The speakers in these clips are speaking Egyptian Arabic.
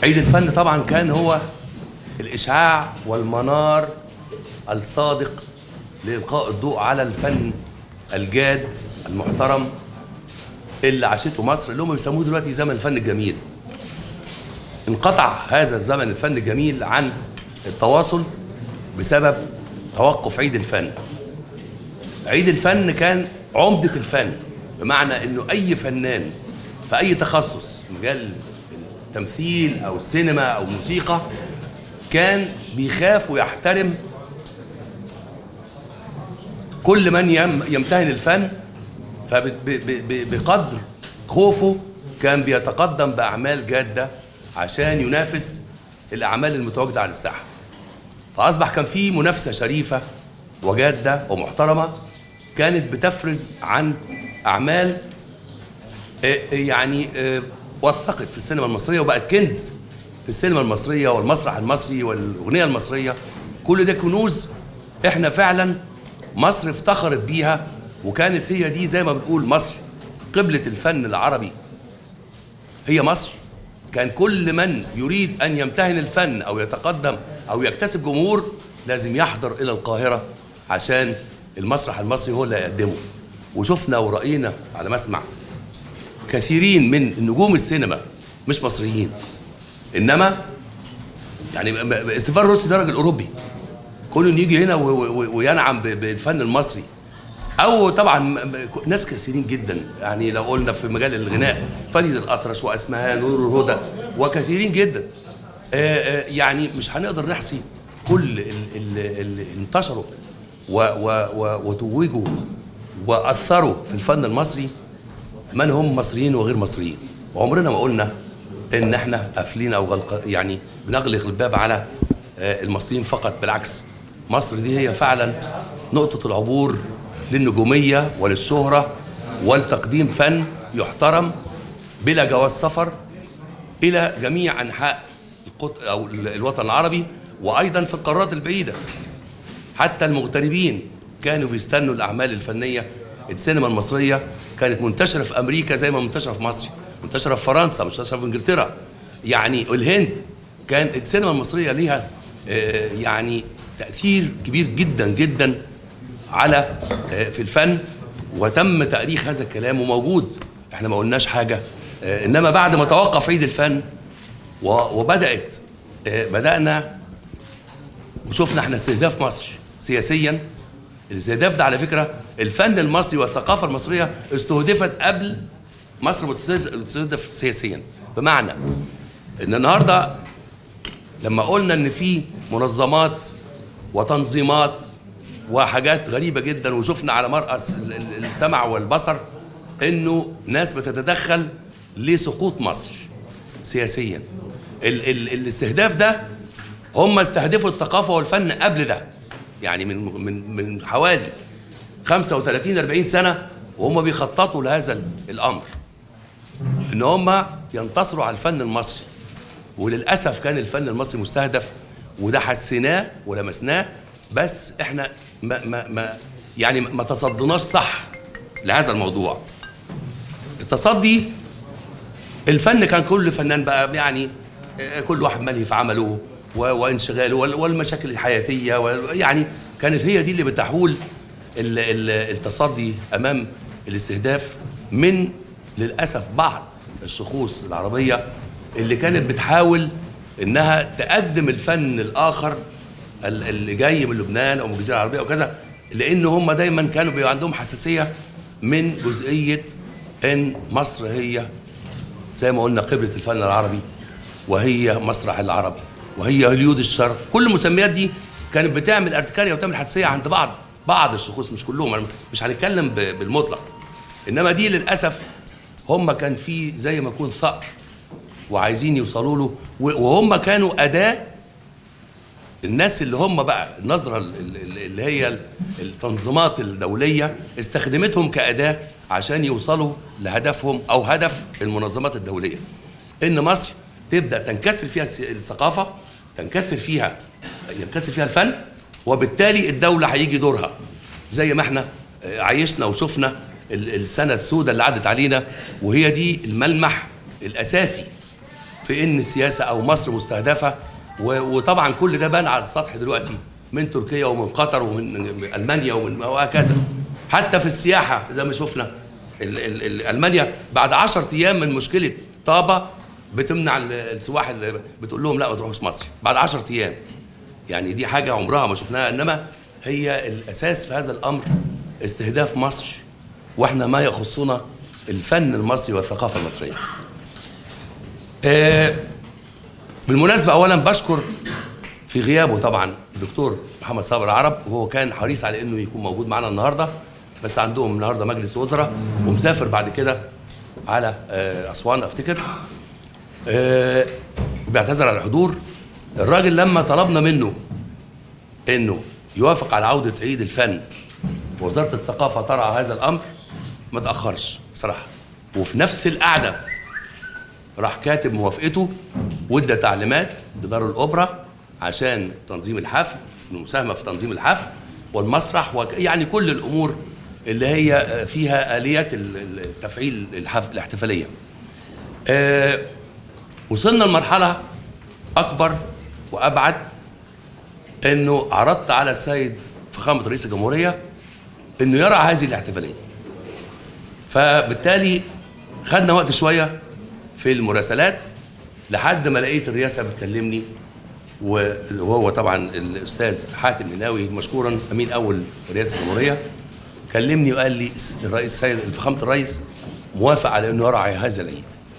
عيد الفن طبعا كان هو الإشعاع والمنار الصادق لإلقاء الضوء على الفن الجاد المحترم اللي عاشته مصر اللي هم بيسموه دلوقتي زمن الفن الجميل انقطع هذا الزمن الفن الجميل عن التواصل بسبب توقف عيد الفن عيد الفن كان عمدة الفن بمعنى انه اي فنان في اي تخصص مجال التمثيل او السينما او موسيقى كان بيخاف ويحترم كل من يم يمتهن الفن فبقدر خوفه كان بيتقدم باعمال جاده عشان ينافس الاعمال المتواجده على الساحه فاصبح كان في منافسه شريفه وجاده ومحترمه كانت بتفرز عن اعمال آه، يعني آه، وثقت في السينما المصريه وبقت كنز في السينما المصريه والمسرح المصري والاغنيه المصريه كل ده كنوز احنا فعلا مصر افتخرت بيها وكانت هي دي زي ما بنقول مصر قبله الفن العربي هي مصر كان كل من يريد ان يمتهن الفن او يتقدم او يكتسب جمهور لازم يحضر الى القاهره عشان المسرح المصري هو اللي هيقدمه وشفنا ورأينا على مسمع كثيرين من نجوم السينما مش مصريين انما يعني م- م- استيفان روسي ده راجل اوروبي كونه إنه يجي هنا و- و- وينعم ب- بالفن المصري او طبعا م- م- ناس كثيرين جدا يعني لو قلنا في مجال الغناء فريد الاطرش واسمهان ونور الهدى وكثيرين جدا آه، آه، يعني مش هنقدر نحصي كل ال- ال- اللي انتشروا و- و- و- وتوجوا واثروا في الفن المصري من هم مصريين وغير مصريين وعمرنا ما قلنا ان احنا قافلين او غلق يعني بنغلق الباب على آه، المصريين فقط بالعكس مصر دي هي فعلا نقطة العبور للنجومية وللشهرة ولتقديم فن يحترم بلا جواز سفر إلى جميع أنحاء القط- أو ال- الوطن العربي وأيضا في القارات البعيدة حتى المغتربين كانوا بيستنوا الأعمال الفنية السينما المصرية كانت منتشرة في أمريكا زي ما منتشرة في مصر منتشرة في فرنسا منتشرة في إنجلترا يعني الهند كان السينما المصرية ليها آه، يعني تأثير كبير جدا جدا على آه، في الفن وتم تأريخ هذا الكلام وموجود احنا ما قلناش حاجة آه، إنما بعد ما توقف عيد الفن و- وبدأت آه، بدأنا وشفنا احنا استهداف مصر سياسيا الاستهداف ده على فكره الفن المصري والثقافه المصريه استهدفت قبل مصر بتستهدف سياسيا بمعنى ان النهارده لما قلنا ان في منظمات وتنظيمات وحاجات غريبه جدا وشفنا على مرأس ال- ال- السمع والبصر انه ناس بتتدخل لسقوط مصر سياسيا ال ال الاستهداف ده هم استهدفوا الثقافه والفن قبل ده يعني من من من حوالي 35 40 سنه وهم بيخططوا لهذا ال- الامر ان هم ينتصروا على الفن المصري وللاسف كان الفن المصري مستهدف وده حسيناه ولمسناه بس احنا ما ما ما يعني ما تصدناش صح لهذا الموضوع التصدي الفن كان كل فنان بقى يعني آه، كل واحد ملهي في عمله و- وانشغاله وال- والمشاكل الحياتيه وال- يعني كانت هي دي اللي بتحول ال- ال- التصدي امام الاستهداف من للاسف بعض الشخوص العربيه اللي كانت بتحاول انها تقدم الفن الاخر ال- اللي جاي من لبنان او من الجزيره العربيه او كذا لان هم دايما كانوا بيبقى عندهم حساسيه من جزئيه ان مصر هي زي ما قلنا قبلة الفن العربي وهي مسرح العربي وهي هوليود الشرق كل المسميات دي كانت بتعمل ارتكارية وتعمل حساسية عند بعض بعض الشخوص مش كلهم أنا مش هنتكلم ب- بالمطلق انما دي للاسف هم كان في زي ما يكون ثأر وعايزين يوصلوا له و- وهم كانوا اداه الناس اللي هم بقى النظره ال- ال- اللي هي ال- التنظيمات الدوليه استخدمتهم كاداه عشان يوصلوا لهدفهم او هدف المنظمات الدوليه ان مصر تبدا تنكسر فيها الس- الثقافه تنكسر فيها ينكسر فيها الفن وبالتالي الدوله هيجي دورها زي ما احنا آه، عايشنا وشفنا ال- السنه السوداء اللي عدت علينا وهي دي الملمح الاساسي في ان السياسه او مصر مستهدفه و- وطبعا كل ده بان على السطح دلوقتي من تركيا ومن قطر ومن المانيا ومن وهكذا حتى في السياحه زي ما شفنا ال ال ال المانيا بعد 10 ايام من مشكله طابه بتمنع ال- السواح اللي بتقول لهم لا ما تروحوش مصر بعد 10 ايام يعني دي حاجه عمرها ما شفناها انما هي الاساس في هذا الامر استهداف مصر واحنا ما يخصنا الفن المصري والثقافه المصريه. آه، بالمناسبه اولا بشكر في غيابه طبعا الدكتور محمد صابر عرب وهو كان حريص على انه يكون موجود معنا النهارده بس عندهم النهارده مجلس وزراء ومسافر بعد كده على آه، اسوان افتكر آه، بيعتذر عن الحضور الراجل لما طلبنا منه انه يوافق على عوده عيد الفن ووزاره الثقافه ترعى هذا الامر ما تاخرش بصراحه وفي نفس القعده راح كاتب موافقته وادى تعليمات لدار الاوبرا عشان تنظيم الحفل المساهمه في تنظيم الحفل والمسرح وك... يعني كل الامور اللي هي فيها اليات ال- ال- التفعيل الحف... الاحتفاليه. آه وصلنا لمرحله اكبر وابعد انه عرضت على السيد فخامه رئيس الجمهوريه انه يرعى هذه الاحتفاليه. فبالتالي خدنا وقت شويه في المراسلات لحد ما لقيت الرئاسه بتكلمني وهو طبعا الاستاذ حاتم مناوي مشكورا امين اول رئاسه الجمهوريه كلمني وقال لي الرئيس السيد فخامه الرئيس موافق على انه يرعى هذا العيد.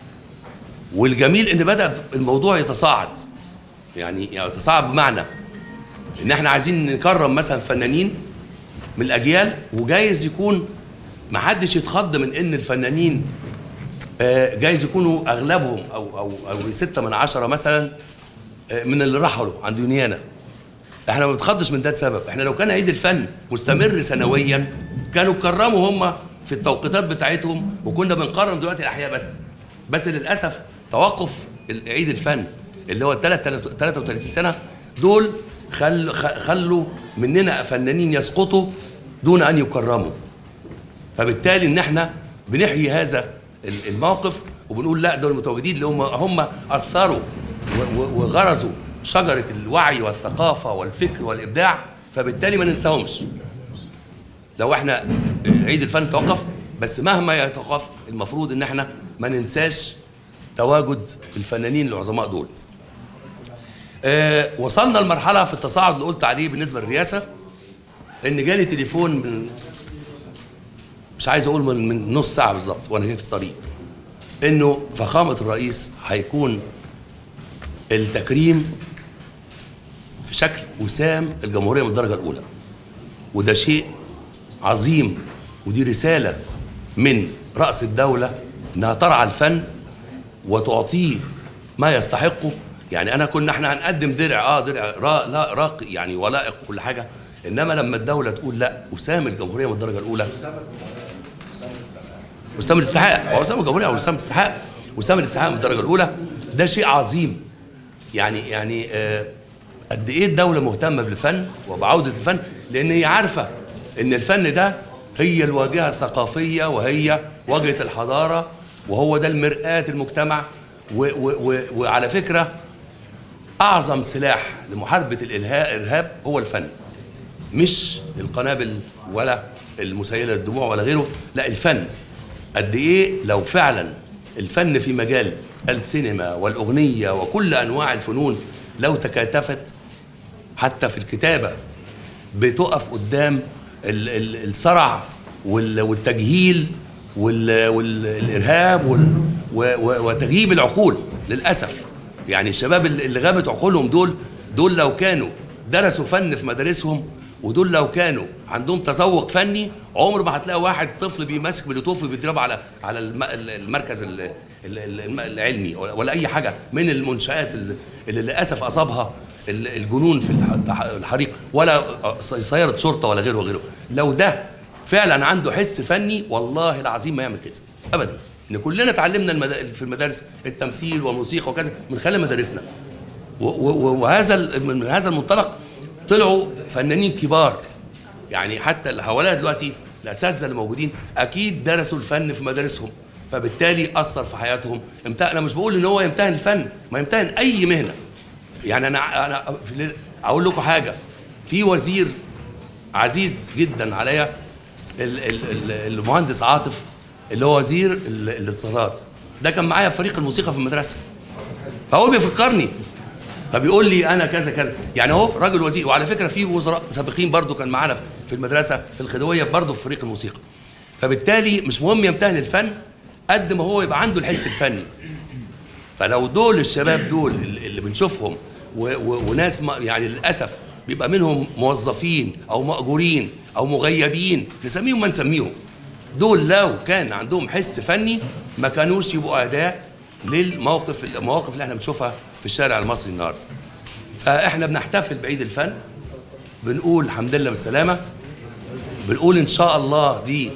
والجميل ان بدا الموضوع يتصاعد يعني يعني يتصاعد بمعنى ان احنا عايزين نكرم مثلا فنانين من الاجيال وجايز يكون ما حدش يتخض من ان الفنانين آه، جايز يكونوا اغلبهم او او او ستة من عشرة مثلا آه، من اللي رحلوا عند يونيانا احنا ما بنتخضش من ده سبب احنا لو كان عيد الفن مستمر سنويا كانوا كرموا هم في التوقيتات بتاعتهم وكنا بنكرم دلوقتي الاحياء بس بس للاسف توقف ال- عيد الفن اللي هو الثلاث 33 سنه دول خل خ- خلوا مننا فنانين يسقطوا دون ان يكرموا فبالتالي ان احنا بنحيي هذا ال- الموقف وبنقول لا دول المتواجدين اللي هم هم اثروا و- و- وغرزوا شجره الوعي والثقافه والفكر والابداع فبالتالي ما ننساهمش لو احنا عيد الفن توقف بس مهما يتوقف المفروض ان احنا ما ننساش تواجد الفنانين العظماء دول آه وصلنا لمرحله في التصاعد اللي قلت عليه بالنسبه للرئاسه ان جالي تليفون من مش عايز اقول من, من نص ساعه بالظبط وانا جاي في الطريق انه فخامه الرئيس هيكون التكريم في شكل وسام الجمهوريه من الدرجه الاولى وده شيء عظيم ودي رساله من راس الدوله انها ترعى الفن وتعطيه ما يستحقه يعني انا كنا احنا هنقدم درع اه درع را لا راقي يعني ولائق كل حاجه انما لما الدوله تقول لا وسام الجمهوريه من الدرجه الاولى وسام الاستحقاق هو وسام الجمهوريه او وسام الاستحقاق وسام الاستحقاق من الدرجه الاولى ده شيء عظيم يعني يعني آه قد ايه الدوله مهتمه بالفن وبعوده الفن لان هي عارفه ان الفن ده هي الواجهه الثقافيه وهي واجهه الحضاره وهو ده المرآة المجتمع و و و وعلى فكره اعظم سلاح لمحاربه الالهاء الارهاب هو الفن مش القنابل ولا المسيله للدموع ولا غيره لا الفن قد ايه لو فعلا الفن في مجال السينما والاغنيه وكل انواع الفنون لو تكاتفت حتى في الكتابه بتقف قدام ال- ال- الصرع وال- والتجهيل وال- والارهاب وال- و- و- وتغييب العقول للاسف يعني الشباب اللي اللي غابت عقولهم دول دول لو كانوا درسوا فن في مدارسهم ودول لو كانوا عندهم تذوق فني عمر ما هتلاقي واحد طفل بيمسك بلوتوف وبيضرب على على الم- المركز ال- ال- ال- العلمي ولا ولا اي حاجه من المنشات اللي اللي للاسف اصابها ال- الجنون في الح- الحريق ولا سياره شرطه ولا غيره وغيره لو ده فعلا عنده حس فني والله العظيم ما يعمل كده ابدا ان كلنا اتعلمنا المدا- في المدارس التمثيل والموسيقى وكذا من خلال مدارسنا و- و- وهذا ال- من هذا المنطلق طلعوا فنانين كبار يعني حتى اللي حوالينا دلوقتي الاساتذه اللي موجودين اكيد درسوا الفن في مدارسهم فبالتالي اثر في حياتهم امتهن انا مش بقول ان هو يمتهن الفن ما يمتهن اي مهنه يعني انا انا في- اقول لكم حاجه في وزير عزيز جدا عليا ال- ال- ال- المهندس عاطف اللي هو وزير ال- الاتصالات ده كان معايا في فريق الموسيقى في المدرسه فهو بيفكرني فبيقول لي انا كذا كذا يعني هو راجل وزير وعلى فكره في وزراء سابقين برضو كان معانا في المدرسه في الخديويه برضو في فريق الموسيقى فبالتالي مش مهم يمتهن الفن قد ما هو يبقى عنده الحس الفني فلو دول الشباب دول اللي بنشوفهم و و وناس ما يعني للاسف بيبقى منهم موظفين او مأجورين او مغيبين نسميهم ما نسميهم دول لو كان عندهم حس فني ما كانوش يبقوا اداه للموقف المواقف اللي احنا بنشوفها في الشارع المصري النهارده فاحنا بنحتفل بعيد الفن بنقول الحمد لله بالسلامه بنقول ان شاء الله دي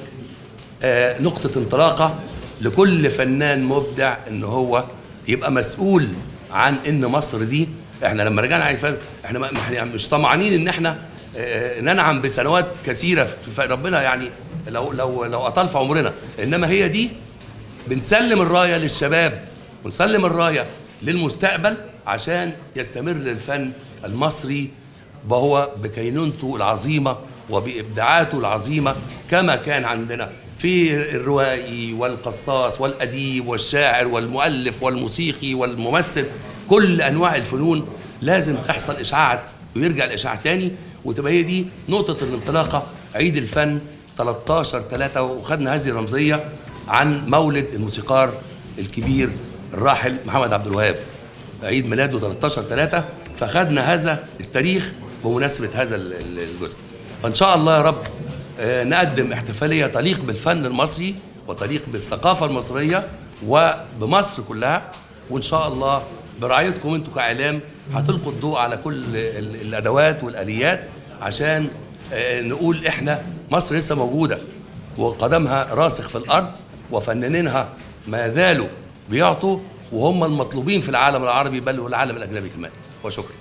آه، نقطة انطلاقة لكل فنان مبدع ان هو يبقى مسؤول عن ان مصر دي احنا لما رجعنا على الفن احنا ما- ما- احنا مش طمعانين ان احنا آه، ننعم بسنوات كثيرة في ف- ربنا يعني لو لو لو اطال في عمرنا انما هي دي بنسلم الرايه للشباب ونسلم الرايه للمستقبل عشان يستمر الفن المصري وهو بكينونته العظيمه وبابداعاته العظيمه كما كان عندنا في الروائي والقصاص والاديب والشاعر والمؤلف والموسيقي والممثل كل انواع الفنون لازم تحصل اشعاع ويرجع الاشعاع تاني وتبقى هي دي نقطه الانطلاقه عيد الفن 13 3 وخدنا هذه الرمزيه عن مولد الموسيقار الكبير الراحل محمد عبد الوهاب عيد ميلاده 13 3 فخدنا هذا التاريخ بمناسبه هذا ال- ال- الجزء فان شاء الله يا رب آه، نقدم احتفاليه تليق بالفن المصري وتليق بالثقافه المصريه وبمصر كلها وان شاء الله برعايتكم انتم كاعلام هتلقوا الضوء على كل ال- الادوات والاليات عشان آه، نقول احنا مصر لسه موجوده وقدمها راسخ في الارض وفنانينها ما زالوا بيعطوا وهم المطلوبين في العالم العربي بل والعالم الاجنبي كمان وشكرا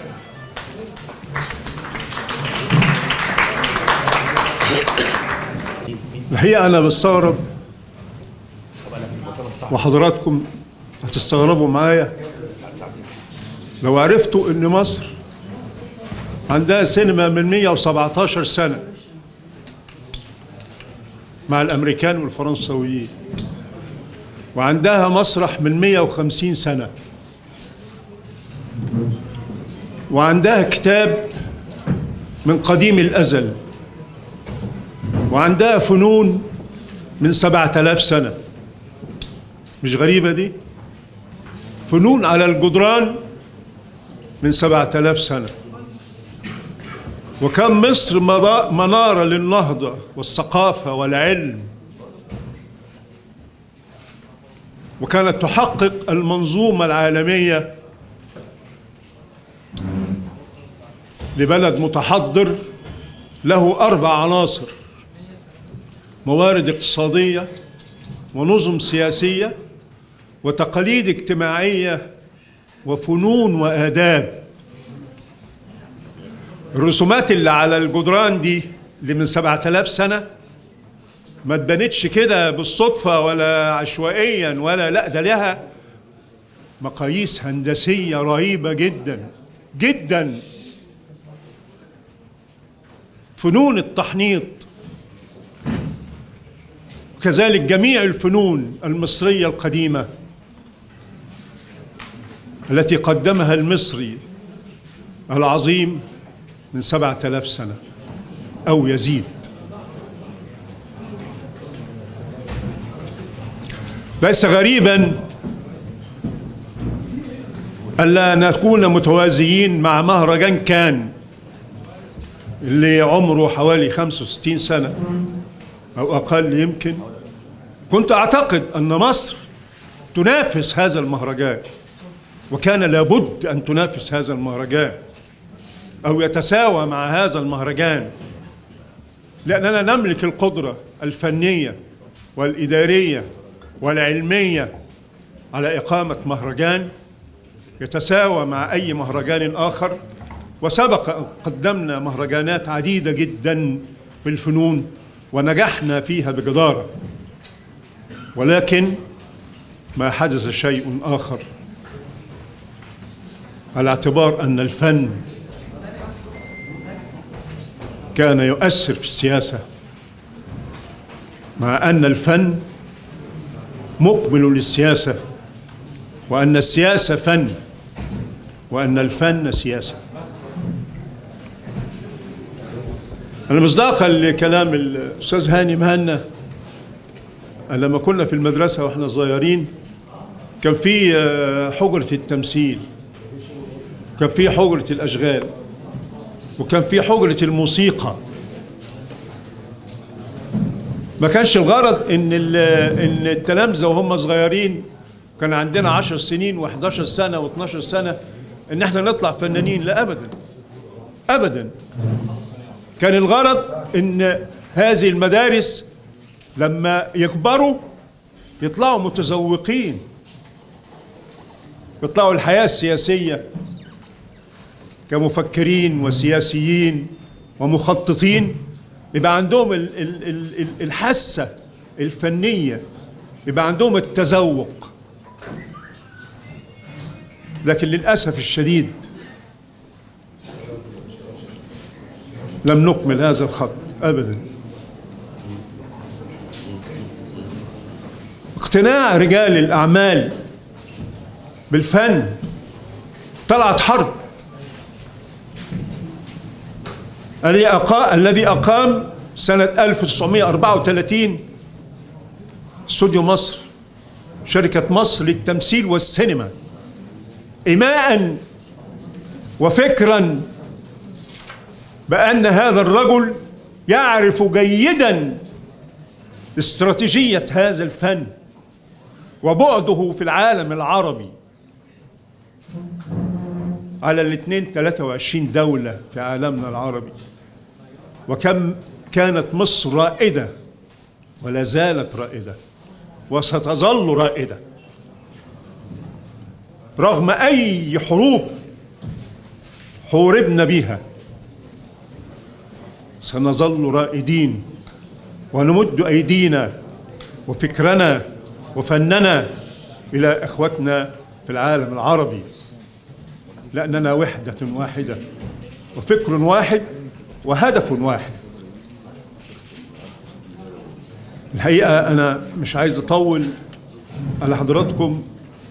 الحقيقة أنا بستغرب وحضراتكم هتستغربوا معايا لو عرفتوا إن مصر عندها سينما من 117 سنة مع الأمريكان والفرنسويين وعندها مسرح من 150 سنة وعندها كتاب من قديم الأزل وعندها فنون من سبعة آلاف سنة مش غريبة دي فنون على الجدران من سبعة آلاف سنة وكان مصر مضا- منارة للنهضة والثقافة والعلم وكانت تحقق المنظومة العالمية لبلد متحضر له أربع عناصر موارد اقتصادية ونظم سياسية وتقاليد اجتماعية وفنون وآداب الرسومات اللي على الجدران دي اللي من سبعة آلاف سنة ما اتبنتش كده بالصدفة ولا عشوائيا ولا لا ده لها مقاييس هندسية رهيبة جدا جدا فنون التحنيط كذلك جميع الفنون المصرية القديمة التي قدمها المصري العظيم من سبعة آلاف سنة أو يزيد ليس غريبا ألا نكون متوازيين مع مهرجان كان اللي عمره حوالي 65 سنة أو أقل يمكن كنت أعتقد أن مصر تنافس هذا المهرجان وكان لابد أن تنافس هذا المهرجان أو يتساوى مع هذا المهرجان لأننا نملك القدرة الفنية والإدارية والعلمية على إقامة مهرجان يتساوى مع أي مهرجان آخر وسبق أن قدمنا مهرجانات عديدة جدا في الفنون ونجحنا فيها بجدارة ولكن ما حدث شيء آخر على اعتبار أن الفن كان يؤثر في السياسة مع أن الفن مقبل للسياسة وأن السياسة فن وأن الفن سياسة أنا مصداقا لكلام الأستاذ هاني مهنا لما كنا في المدرسة وإحنا صغيرين كان في آه، حجرة التمثيل كان في حجرة الأشغال وكان في حجرة الموسيقى ما كانش الغرض ان ال- ان التلامذه وهم صغيرين كان عندنا 10 سنين و11 سنه و12 سنه ان احنا نطلع فنانين لا ابدا ابدا كان الغرض ان هذه المدارس لما يكبروا يطلعوا متذوقين يطلعوا الحياه السياسيه كمفكرين وسياسيين ومخططين يبقى عندهم ال- ال- ال- ال- الحاسة الفنية يبقى عندهم التذوق لكن للأسف الشديد لم نكمل هذا الخط أبدا اقتناع رجال الأعمال بالفن طلعت حرب الذي أقا- الذي أقام سنة 1934 استوديو مصر شركة مصر للتمثيل والسينما إيماء وفكرا بأن هذا الرجل يعرف جيدا استراتيجية هذا الفن وبعده في العالم العربي على الاثنين 23 دولة في عالمنا العربي وكم كانت مصر رائدة ولا زالت رائدة وستظل رائدة رغم أي حروب حوربنا بها سنظل رائدين ونمد أيدينا وفكرنا وفننا إلى إخوتنا في العالم العربي لأننا وحدة واحدة وفكر واحد وهدف واحد الحقيقة أنا مش عايز أطول على حضراتكم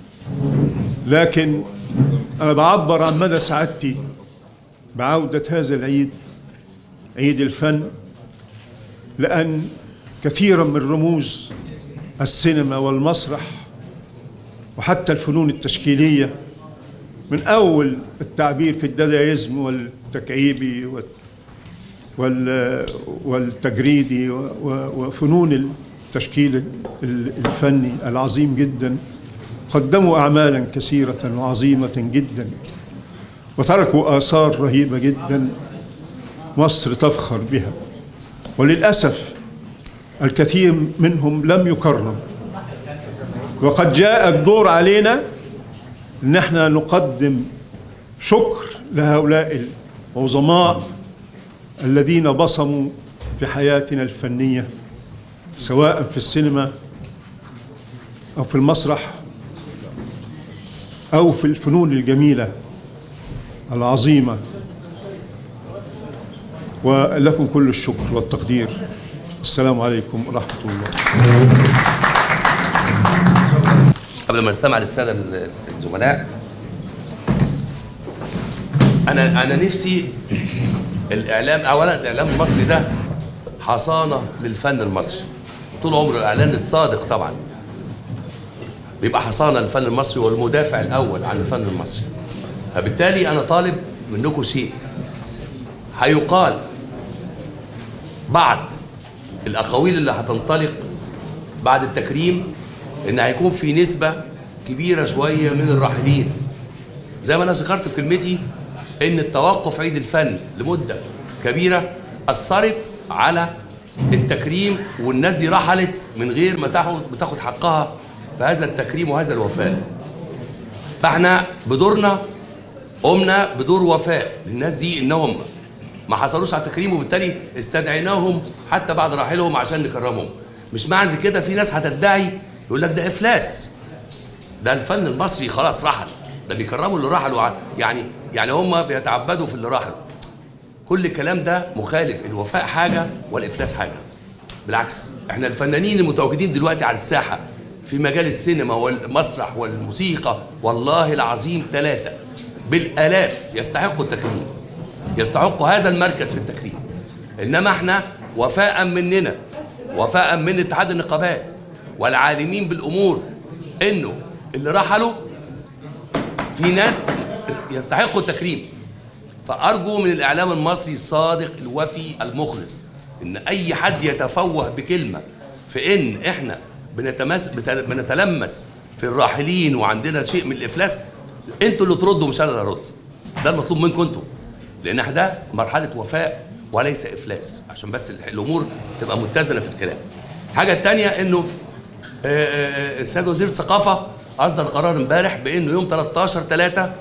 لكن أنا بعبر عن مدى سعادتي بعودة هذا العيد عيد الفن لأن كثيرا من رموز السينما والمسرح وحتى الفنون التشكيلية من أول التعبير في الدادايزم والتكعيبي وال- وال- والتجريدي و- و- وفنون التشكيل ال- الفني العظيم جدا قدموا أعمالا كثيرة وعظيمة جدا وتركوا آثار رهيبة جدا مصر تفخر بها وللأسف الكثير منهم لم يكرم وقد جاء الدور علينا ان احنا نقدم شكر لهؤلاء العظماء الذين بصموا في حياتنا الفنيه سواء في السينما او في المسرح او في الفنون الجميله العظيمه ولكم كل الشكر والتقدير السلام عليكم ورحمه الله قبل ما نستمع للساده ال- الزملاء انا انا نفسي الاعلام اولا الاعلام المصري ده حصانه للفن المصري طول عمره الاعلان الصادق طبعا بيبقى حصانه للفن المصري والمدافع الاول عن الفن المصري فبالتالي انا طالب منكم شيء هيقال بعد الاقاويل اللي هتنطلق بعد التكريم ان هيكون في نسبه كبيره شويه من الراحلين زي ما انا ذكرت في كلمتي ان التوقف عيد الفن لمده كبيره اثرت على التكريم والناس دي رحلت من غير ما تاخد بتاخد حقها في هذا التكريم وهذا الوفاء فاحنا بدورنا قمنا بدور وفاء للناس دي انهم ما حصلوش على التكريم وبالتالي استدعيناهم حتى بعد رحيلهم عشان نكرمهم مش معنى كده في ناس هتدعي يقول لك ده افلاس ده الفن المصري خلاص رحل ده بيكرموا اللي رحلوا ع- يعني يعني هم بيتعبدوا في اللي رحلوا كل الكلام ده مخالف الوفاء حاجه والافلاس حاجه بالعكس احنا الفنانين المتواجدين دلوقتي على الساحه في مجال السينما والمسرح والموسيقى والله العظيم ثلاثه بالالاف يستحقوا التكريم يستحقوا هذا المركز في التكريم انما احنا وفاء مننا وفاء من اتحاد النقابات والعالمين بالامور انه اللي رحلوا في ناس يستحقوا التكريم فارجو من الاعلام المصري الصادق الوفي المخلص ان اي حد يتفوه بكلمه في ان احنا بنتمس بت- بنتلمس في الراحلين وعندنا شيء من الافلاس انتوا اللي تردوا مش انا اللي ارد ده المطلوب منكم انتوا لان احنا ده مرحله وفاء وليس افلاس عشان بس ال- الامور تبقى متزنه في الكلام الحاجه الثانيه انه آه، آه، آه، السيد وزير الثقافه اصدر قرار امبارح بانه يوم 13 3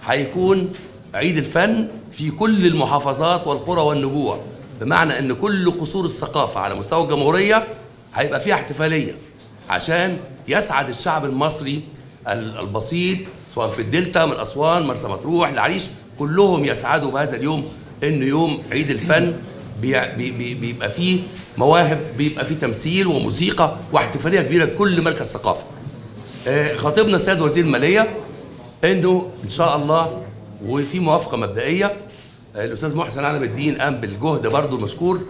هيكون عيد الفن في كل المحافظات والقرى والنجوع بمعنى ان كل قصور الثقافه على مستوى الجمهوريه هيبقى فيها احتفاليه عشان يسعد الشعب المصري ال- البسيط سواء في الدلتا من اسوان مرسى مطروح العريش كلهم يسعدوا بهذا اليوم انه يوم عيد الفن بي- بي- بي- بيبقى فيه مواهب بيبقى فيه تمثيل وموسيقى واحتفاليه كبيره لكل مركز ثقافه. آه، خاطبنا السيد وزير الماليه انه ان شاء الله وفي موافقه مبدئيه آه، الاستاذ محسن علم الدين قام بالجهد برضه المشكور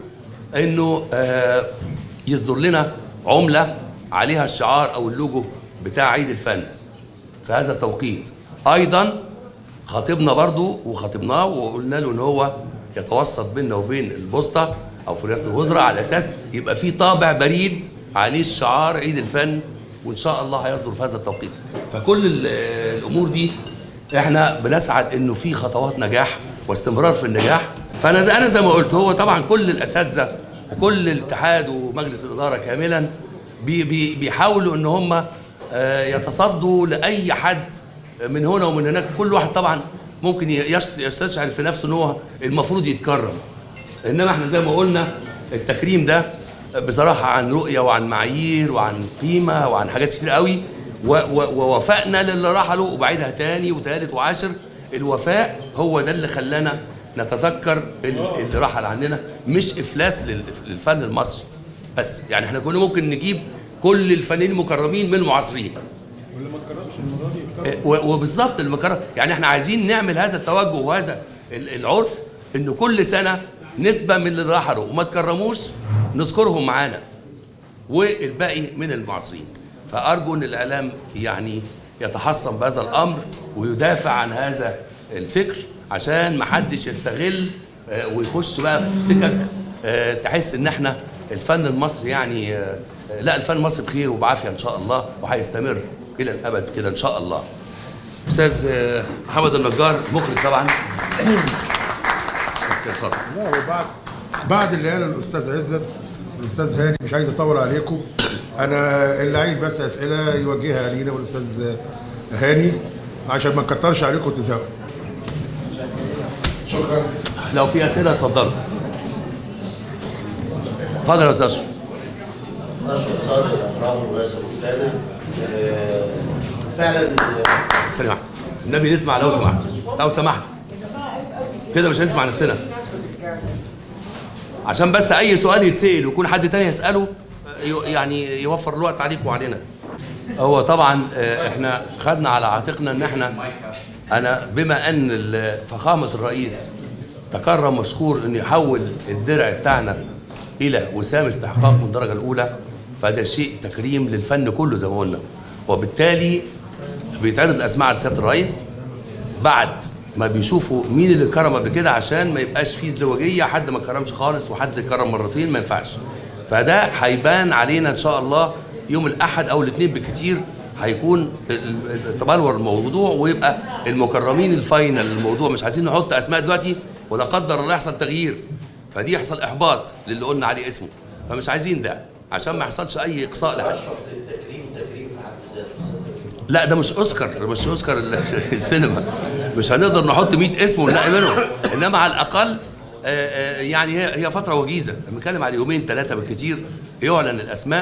انه آه، يصدر لنا عمله عليها الشعار او اللوجو بتاع عيد الفن في هذا التوقيت ايضا خاطبنا برضو وخاطبناه وقلنا له ان هو يتوسط بيننا وبين البوسطه او في رئاسه الوزراء على اساس يبقى في طابع بريد عليه الشعار عيد الفن وان شاء الله هيصدر في هذا التوقيت فكل ال- الامور دي احنا بنسعد انه في خطوات نجاح واستمرار في النجاح فانا زي انا زي ما قلت هو طبعا كل الاساتذه وكل الاتحاد ومجلس الاداره كاملا بي بي بيحاولوا ان هم آه، يتصدوا لاي حد من هنا ومن هناك كل واحد طبعا ممكن يش- يستشعر في نفسه ان هو المفروض يتكرم انما احنا زي ما قلنا التكريم ده بصراحه عن رؤيه وعن معايير وعن قيمه وعن حاجات كتير قوي و- و- ووفائنا للي رحلوا وبعيدها تاني وتالت وعاشر الوفاء هو ده اللي خلانا نتذكر ال- اللي رحل عننا مش افلاس لل- للفن المصري بس يعني احنا كنا ممكن نجيب كل الفنانين المكرمين من المعاصرين و- وبالظبط المكرم يعني احنا عايزين نعمل هذا التوجه وهذا ال- العرف انه كل سنه نسبه من اللي رحلوا وما تكرموش نذكرهم معانا والباقي من المعاصرين فارجو ان الاعلام يعني يتحصن بهذا الامر ويدافع عن هذا الفكر عشان ما حدش يستغل آه، ويخش بقى في سكك آه، تحس ان احنا الفن المصري يعني آه، آه، لا الفن المصري بخير وبعافيه ان شاء الله وهيستمر الى الابد كده ان شاء الله استاذ آه، محمد النجار مخرج طبعا اتفضل لا وبعد بعد اللي قاله الاستاذ عزت الاستاذ هاني مش عايز اطول عليكم انا اللي عايز بس اسئله يوجهها لينا والاستاذ هاني عشان ما نكترش عليكم وتزهقوا شكرا لو في اسئله اتفضلوا اتفضل يا استاذ اشرف نشر صادق الاهرام ورئاسه مختلف فعلا آه، ثانيه واحده النبي نسمع لو سمحت لو سمحت كده مش هنسمع نفسنا عشان بس اي سؤال يتسال ويكون حد تاني يساله ي- يعني يوفر الوقت عليك وعلينا هو طبعا آه، احنا خدنا على عاتقنا ان احنا انا بما ان ال- فخامه الرئيس تكرم مشكور انه يحول الدرع بتاعنا الى وسام استحقاق من الدرجه الاولى فده شيء تكريم للفن كله زي ما قلنا وبالتالي بيتعرض الاسماء على سياده الرئيس بعد ما بيشوفوا مين اللي كرم قبل كده عشان ما يبقاش فيه ازدواجيه حد ما كرمش خالص وحد كرم مرتين ما ينفعش فده هيبان علينا ان شاء الله يوم الاحد او الاثنين بالكتير هيكون ال- ال- تبلور الموضوع ويبقى المكرمين الفاينل الموضوع مش عايزين نحط اسماء دلوقتي ولا قدر الله يحصل تغيير فدي يحصل احباط للي قلنا عليه اسمه فمش عايزين ده عشان ما يحصلش اي اقصاء لحد التكريم تكريم في حد ذاته لا ده مش اوسكار مش اوسكار ال- السينما مش هنقدر نحط 100 اسم ونلاقي منهم انما على الاقل آه، آه، يعني هي هي فتره وجيزه بنتكلم على يومين ثلاثه بالكثير يعلن الاسماء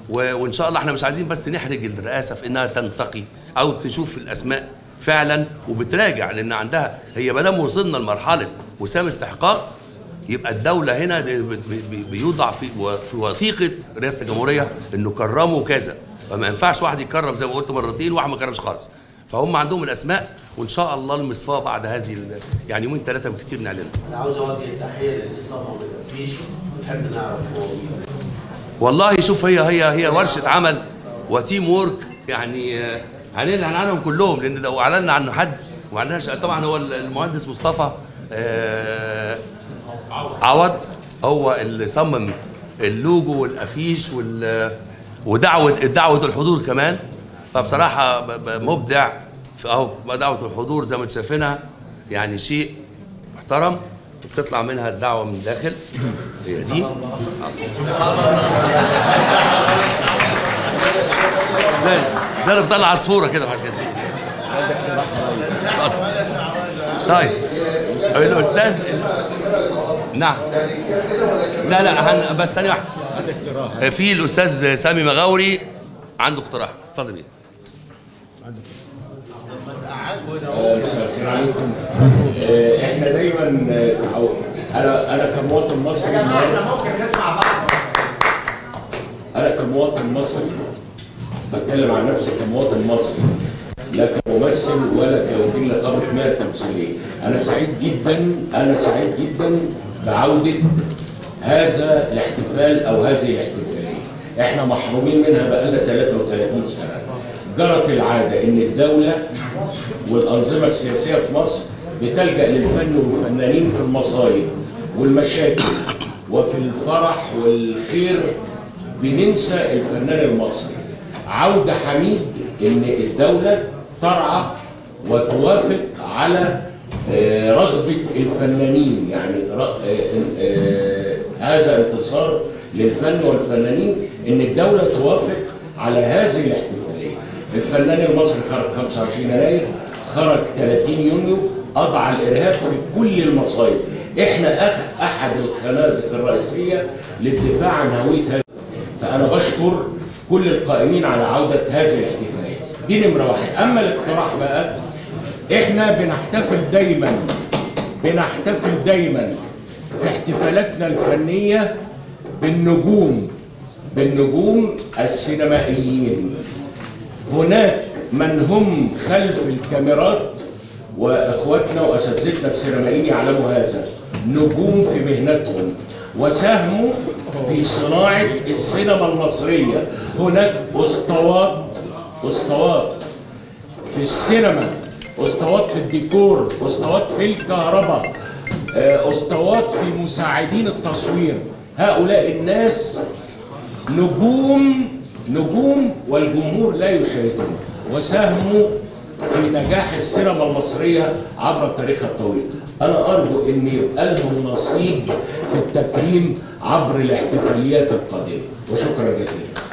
و- وان شاء الله احنا مش عايزين بس نحرج الرئاسه في انها تنتقي او تشوف الاسماء فعلا وبتراجع لان عندها هي ما دام وصلنا لمرحله وسام استحقاق يبقى الدوله هنا بي- بي- بيوضع في و- في وثيقه رئاسه الجمهوريه انه كرموا كذا فما ينفعش واحد يكرم زي ما قلت مرتين وواحد ما كرمش خالص فهم عندهم الاسماء وان شاء الله المصفاه بعد هذه ال- يعني يومين ثلاثه بالكثير نعلنها انا عاوز اوجه تحيه للي صمم الافيش نحب نعرف هو مين والله شوف هي هي هي ورشه عمل وتيم وورك يعني آه، هنعلن عنهم كلهم لان لو اعلنا عن حد ما عندناش طبعا هو المهندس مصطفى آه، عوض هو اللي صمم اللوجو والافيش وال ودعوه دعوه الحضور كمان فبصراحه ب- ب- مبدع في اهو دعوه الحضور زي ما انتم شايفينها يعني شيء محترم وبتطلع منها الدعوه من الداخل هي دي زي زي اللي بطلع عصفوره كده بعد كده طيب الاستاذ نعم لا لا هن... بس ثانيه واحده عندك اقتراح في الاستاذ سامي مغاوري عنده اقتراح اتفضل بيه مساء الخير عليكم آه، احنا دايما آه، أو انا انا كمواطن مصري انا كمواطن مصري بتكلم عن نفسي كمواطن مصري لا كممثل ولا كوكيل نقابه مهن تمثيليه انا سعيد جدا انا سعيد جدا بعوده هذا الاحتفال او هذه الاحتفاليه احنا محرومين منها بقالنا 33 سنه جرت العاده ان الدوله والانظمه السياسيه في مصر بتلجا للفن والفنانين في المصايب والمشاكل وفي الفرح والخير بننسى الفنان المصري عوده حميد ان الدوله ترعى وتوافق على آه، رغبه الفنانين يعني ر- آه، آه، هذا انتصار للفن والفنانين ان الدوله توافق على هذه الاحتفاليه الفنان المصري خرج 25 يناير خرج 30 يونيو قضى على الارهاب في كل المصايب احنا أخ- احد الخنادق الرئيسيه للدفاع عن هويه هذا فانا بشكر كل القائمين على عوده هذه الاحتفاليه دي نمره واحد اما الاقتراح بقى احنا بنحتفل دايما بنحتفل دايما في احتفالاتنا الفنيه بالنجوم بالنجوم السينمائيين هناك من هم خلف الكاميرات واخواتنا واساتذتنا السينمائيين يعلموا هذا نجوم في مهنتهم وساهموا في صناعه السينما المصريه هناك اسطوات اسطوات في السينما اسطوات في الديكور اسطوات في الكهرباء آه، اسطوات في مساعدين التصوير هؤلاء الناس نجوم نجوم والجمهور لا يشاهدون وساهموا في نجاح السينما المصرية عبر التاريخ الطويل أنا أرجو أن يبقى لهم نصيب في التكريم عبر الاحتفاليات القادمة وشكرا جزيلا